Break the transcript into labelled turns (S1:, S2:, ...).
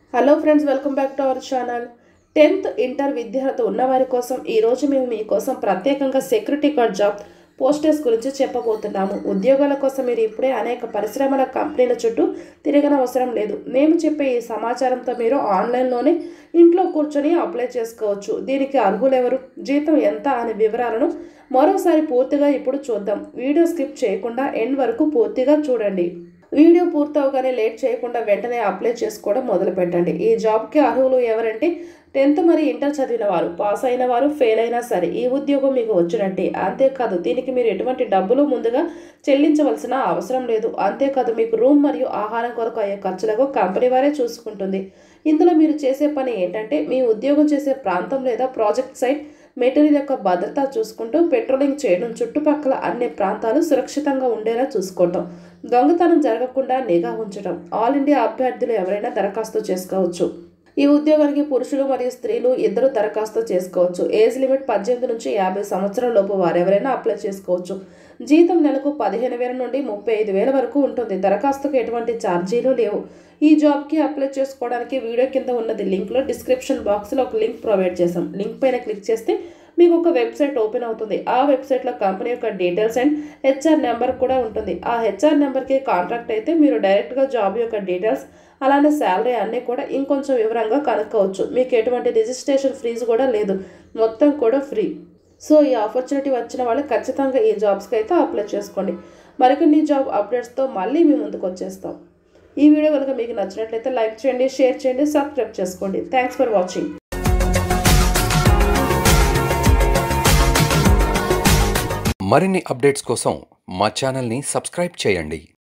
S1: hello friends welcome back to our channel tenth inter విద్యార్థి ఉన్నవారి కోసం ఈరోజు మేము మీకోసం ప్రత్యేకంగా సెక్యూరిటీ గార్డ్ జాబ్ పోస్టర్స్ గురించి చెప్పబోతున్నాము ఉద్యోగాల కోసం మీరు ఇప్పుడే అనేక పరిశ్రమల కంపెనీల చుట్టూ తిరగనవసరం లేదు మేము చెప్పే ఈ సమాచారంతో మీరు ఆన్లైన్లోనే ఇంట్లో కూర్చొని అప్లై చేసుకోవచ్చు దీనికి అర్హులెవరు జీతం ఎంత అనే వివరాలను మరోసారి పూర్తిగా ఇప్పుడు చూద్దాం వీడియో స్కిప్ చేయకుండా ఎండ్ వరకు పూర్తిగా చూడండి వీడియో పూర్తవగానే లేట్ చేయకుండా వెంటనే అప్లై చేసుకోవడం మొదలు పెట్టండి ఈ జాబ్కి అర్హులు ఎవరంటే టెన్త్ మరి ఇంటర్ చదివిన వారు పాస్ అయిన వారు ఫెయిల్ అయినా సరే ఈ ఉద్యోగం మీకు వచ్చినట్టే అంతేకాదు దీనికి మీరు ఎటువంటి డబ్బులు ముందుగా చెల్లించవలసిన అవసరం లేదు అంతేకాదు మీకు రూమ్ మరియు ఆహారం కొరకు అయ్యే ఖర్చులకు కంపెనీ వారే చూసుకుంటుంది ఇందులో మీరు చేసే పని ఏంటంటే మీ ఉద్యోగం చేసే ప్రాంతం లేదా ప్రాజెక్ట్ సైట్ మెటీరియల్ యొక్క భద్రత చూసుకుంటూ పెట్రోలింగ్ చేయడం చుట్టుపక్కల అన్ని ప్రాంతాలు సురక్షితంగా ఉండేలా చూసుకోవటం దొంగతనం జరగకుండా నిఘా ఉంచడం ఆల్ ఇండియా అభ్యర్థులు ఎవరైనా దరఖాస్తు చేసుకోవచ్చు ఈ ఉద్యోగానికి పురుషులు మరియు స్త్రీలు ఇద్దరు దరఖాస్తు చేసుకోవచ్చు ఏజ్ లిమిట్ పద్దెనిమిది నుంచి యాభై సంవత్సరాల లోపు వారు ఎవరైనా అప్లై చేసుకోవచ్చు జీతం నెలకు పదిహేను వేల నుండి ముప్పై ఐదు వేల వరకు ఉంటుంది దరఖాస్తుకు ఎటువంటి ఛార్జీలు లేవు ఈ జాబ్కి అప్లై చేసుకోవడానికి వీడియో కింద ఉన్నది లింక్లో డిస్క్రిప్షన్ బాక్స్లో ఒక లింక్ ప్రొవైడ్ చేసాం లింక్ పైన క్లిక్ చేస్తే మీకు ఒక వెబ్సైట్ ఓపెన్ అవుతుంది ఆ వెబ్సైట్లో కంపెనీ యొక్క డీటెయిల్స్ అండ్ హెచ్ఆర్ నెంబర్ కూడా ఉంటుంది ఆ హెచ్ఆర్ నెంబర్కి కాంటాక్ట్ అయితే మీరు డైరెక్ట్గా జాబ్ యొక్క డీటెయిల్స్ అలానే శాలరీ అన్నీ కూడా ఇంకొంచెం వివరంగా కనుక్కోవచ్చు మీకు ఎటువంటి రిజిస్ట్రేషన్ ఫీజు కూడా లేదు మొత్తం కూడా ఫ్రీ సో ఈ ఆపర్చునిటీ వచ్చిన వాళ్ళు ఖచ్చితంగా ఈ జాబ్స్కి అయితే అప్లై చేసుకోండి మరికొన్ని జాబ్ అప్డేట్స్తో మళ్ళీ మీ ముందుకు వచ్చేస్తాం ఈ వీడియో కనుక మీకు నచ్చినట్లయితే లైక్ చేయండి షేర్ చేయండి సబ్స్క్రైబ్ చేసుకోండి థ్యాంక్స్ ఫర్ వాచింగ్
S2: మరిన్ని అప్డేట్స్ కోసం మా ఛానల్ని సబ్స్క్రైబ్ చేయండి